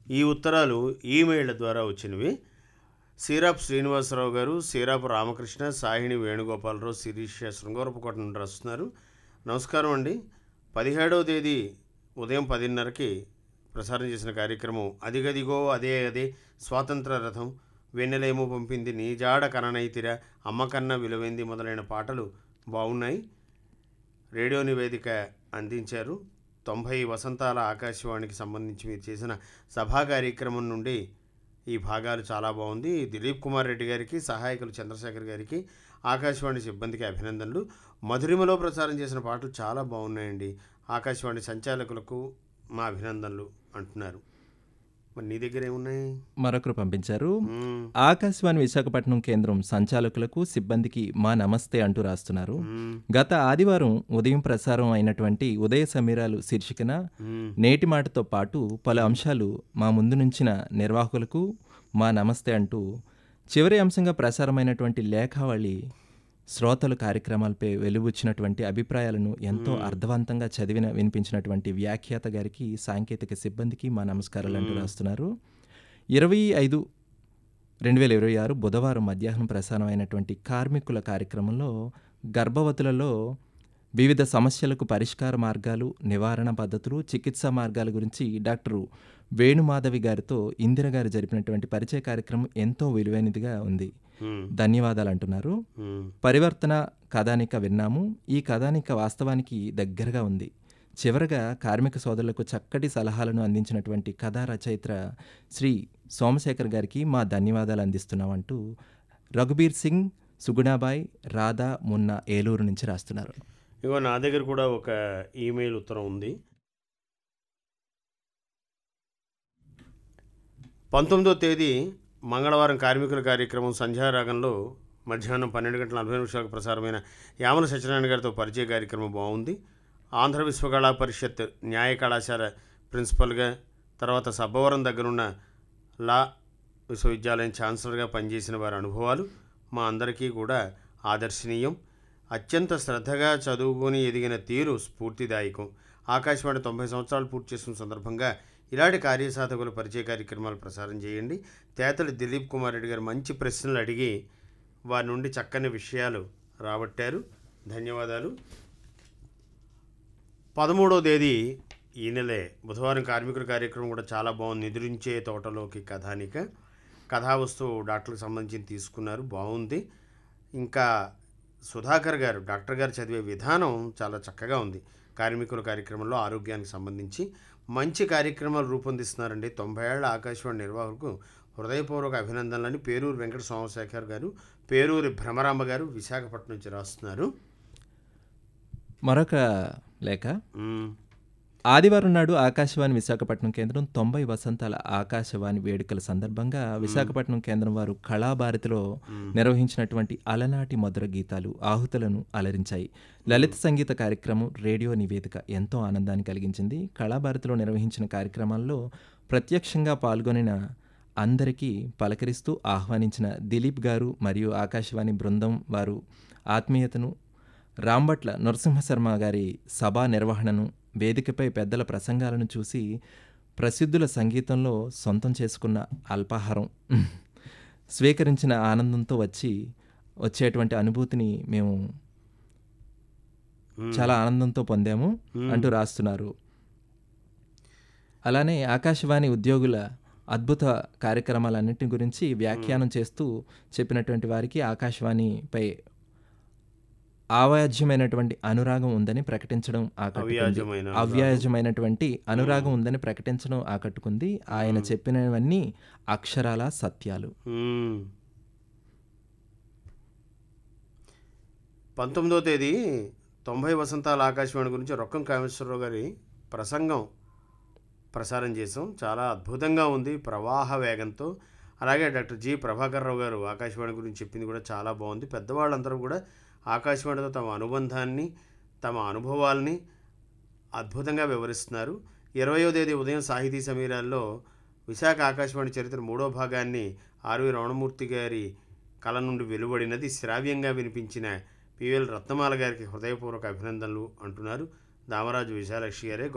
ఈ ఉత్తరాలు ఈమెయిల్ ద్వారా వచ్చినవి సీరాపు శ్రీనివాసరావు గారు సీరాపు రామకృష్ణ సాహిణి వేణుగోపాలరావు శిరీష శృంగారపుకోట నుండి రాస్తున్నారు నమస్కారం అండి పదిహేడవ తేదీ ఉదయం పదిన్నరకి ప్రసారం చేసిన కార్యక్రమం అదిగదిగో అదే అదే స్వాతంత్ర రథం వెన్నెలేమో పంపింది నీ జాడ కననైతిరా అమ్మకన్నా విలువైంది మొదలైన పాటలు బాగున్నాయి రేడియో నివేదిక అందించారు తొంభై వసంతాల ఆకాశవాణికి సంబంధించి మీరు చేసిన సభా కార్యక్రమం నుండి ఈ భాగాలు చాలా బాగుంది దిలీప్ కుమార్ రెడ్డి గారికి సహాయకులు చంద్రశేఖర్ గారికి ఆకాశవాణి సిబ్బందికి అభినందనలు మధురిమలో ప్రసారం చేసిన పాటలు చాలా బాగున్నాయండి ఆకాశవాణి సంచాలకులకు మా అభినందనలు అంటున్నారు మరి నీ దగ్గర ఏమున్నాయి మరొకరు పంపించారు మ్మ్. ఆకాశవాణి విశాఖపట్నం కేంద్రం సంచాలకులకు సిబ్బందికి మా నమస్తే అంటూ రాస్తున్నారు మ్మ్. గత ఆదివారం ఉదయం ప్రసారం అయినటువంటి ఉదయ సమీరాలు శీర్షికన మ్మ్. నేటి మాటతో పాటు పలు అంశాలు మా ముందు నుంచిన నిర్వాహకులకు మా నమస్తే అంటూ చివరి అంశంగా ప్రసారమైనటువంటి లేఖావళి శ్రోతలు కార్యక్రమాలపై వెలుబుచ్చినటువంటి అభిప్రాయాలను ఎంతో అర్థవంతంగా చదివిన వినిపించినటువంటి వ్యాఖ్యాత గారికి సాంకేతిక సిబ్బందికి మా నమస్కారాలు అంటూ రాస్తున్నారు ఇరవై ఐదు రెండు వేల ఇరవై ఆరు బుధవారం మధ్యాహ్నం ప్రసారం అయినటువంటి కార్మికుల కార్యక్రమంలో గర్భవతులలో వివిధ సమస్యలకు పరిష్కార మార్గాలు నివారణ పద్ధతులు చికిత్సా మార్గాల గురించి డాక్టర్ వేణుమాధవి గారితో ఇందిర గారు జరిపినటువంటి పరిచయ కార్యక్రమం ఎంతో విలువైనదిగా ఉంది మ్మ్. ధన్యవాదాలు అంటున్నారు మ్మ్. పరివర్తన కథానిక విన్నాము ఈ కథానిక వాస్తవానికి దగ్గరగా ఉంది చివరగా కార్మిక సోదరులకు చక్కటి సలహాలను అందించినటువంటి కథా రచయిత్ర శ్రీ సోమశేఖర్ గారికి మా ధన్యవాదాలు అందిస్తున్నామంటూ రఘుబీర్ సింగ్ సుగుణాబాయ్ రాధా మున్నా ఏలూరు నుంచి రాస్తున్నారు ఇగో నా దగ్గర కూడా ఒక ఈమెయిల్ ఉత్తరం ఉంది పంతొమ్మిదో తేదీ మంగళవారం కార్మికుల కార్యక్రమం సంధ్యారాగంలో మధ్యాహ్నం పన్నెండు గంటల నలభై నిమిషాలకు ప్రసారమైన యామన సత్యనారాయణ గారితో పరిచయ కార్యక్రమం బాగుంది ఆంధ్ర విశ్వకళా పరిషత్ న్యాయ కళాశాల ప్రిన్సిపల్గా తర్వాత సబ్బవరం దగ్గరున్న లా విశ్వవిద్యాలయం ఛాన్సలర్గా పనిచేసిన వారి అనుభవాలు మా అందరికీ కూడా ఆదర్శనీయం అత్యంత శ్రద్ధగా చదువుకొని ఎదిగిన తీరు స్ఫూర్తిదాయకం ఆకాశవాణి తొంభై సంవత్సరాలు పూర్తి చేసిన సందర్భంగా ఇలాంటి కార్యసాధకుల పరిచయ కార్యక్రమాలు ప్రసారం చేయండి తేతలి దిలీప్ కుమార్ రెడ్డి గారు మంచి ప్రశ్నలు అడిగి వారి నుండి చక్కని విషయాలు రాబట్టారు ధన్యవాదాలు పదమూడో తేదీ ఈ నెలే బుధవారం కార్మికుల కార్యక్రమం కూడా చాలా బాగుంది నిద్రించే తోటలోకి కథానిక కథావస్తువు డాక్టర్కి సంబంధించి తీసుకున్నారు బాగుంది ఇంకా సుధాకర్ గారు డాక్టర్ గారు చదివే విధానం చాలా చక్కగా ఉంది కార్మికుల కార్యక్రమంలో ఆరోగ్యానికి సంబంధించి మంచి కార్యక్రమాలు రూపొందిస్తున్నారండి తొంభై ఏళ్ల ఆకాశవాణి నిర్వాహకులకు హృదయపూర్వక అభినందనలని పేరూరు వెంకట సోమశేఖర్ గారు పేరూరి భ్రమరాంబ గారు విశాఖపట్నం నుంచి రాస్తున్నారు మరొక లేఖ మ్మ్. ఆదివారం నాడు ఆకాశవాణి విశాఖపట్నం కేంద్రం తొంభై వసంతాల ఆకాశవాణి వేడుకల సందర్భంగా విశాఖపట్నం కేంద్రం వారు కళాభారతిలో నిర్వహించినటువంటి అలనాటి మధుర గీతాలు ఆహుతులను అలరించాయి లలిత సంగీత కార్యక్రమం రేడియో నివేదిక ఎంతో ఆనందాన్ని కలిగించింది కళాభారతిలో నిర్వహించిన కార్యక్రమాల్లో ప్రత్యక్షంగా పాల్గొనిన అందరికీ పలకరిస్తూ ఆహ్వానించిన దిలీప్ గారు మరియు ఆకాశవాణి బృందం వారు ఆత్మీయతను రాంభట్ల నరసింహశర్మ గారి సభా నిర్వహణను వేదికపై పెద్దల ప్రసంగాలను చూసి ప్రసిద్ధుల సంగీతంలో సొంతం చేసుకున్న అల్పాహారం స్వీకరించిన ఆనందంతో వచ్చి వచ్చేటువంటి అనుభూతిని మేము చాలా ఆనందంతో పొందాము అంటూ రాస్తున్నారు అలానే ఆకాశవాణి ఉద్యోగుల అద్భుత కార్యక్రమాలన్నింటి గురించి వ్యాఖ్యానం చేస్తూ చెప్పినటువంటి వారికి ఆకాశవాణిపై అవ్యాజ్యమైనటువంటి అనురాగం ఉందని ప్రకటించడం ఆకట్టుకుంది అవ్యాజమైన అవ్యాజమైనటువంటి అనురాగం ఉందని ప్రకటించడం ఆకట్టుకుంది ఆయన చెప్పినవన్నీ అక్షరాల సత్యాలు మ్మ్. పంతొమ్మిదో తేదీ తొంభై వసంతాల ఆకాశవాణి గురించి రొక్కం కామేశ్వరరావు గారి ప్రసంగం ప్రసారం చేసాం చాలా అద్భుతంగా ఉంది ప్రవాహ వేగంతో అలాగే డాక్టర్ జి ప్రభాకర్ రావు గారు ఆకాశవాణి గురించి చెప్పింది కూడా చాలా బాగుంది పెద్దవాళ్ళందరూ కూడా ఆకాశవాణితో తమ అనుబంధాన్ని తమ అనుభవాల్ని అద్భుతంగా వివరిస్తున్నారు ఇరవయో తేదీ ఉదయం సాహితీ సమీరాల్లో విశాఖ ఆకాశవాణి చరిత్ర మూడో భాగాన్ని ఆర్వి రమణమూర్తి గారి కళ నుండి వెలువడినది శ్రావ్యంగా వినిపించిన పివిఎల్ రత్నమాల గారికి హృదయపూర్వక అభినందనలు అంటున్నారు దామరాజు విశాలక్షి గారే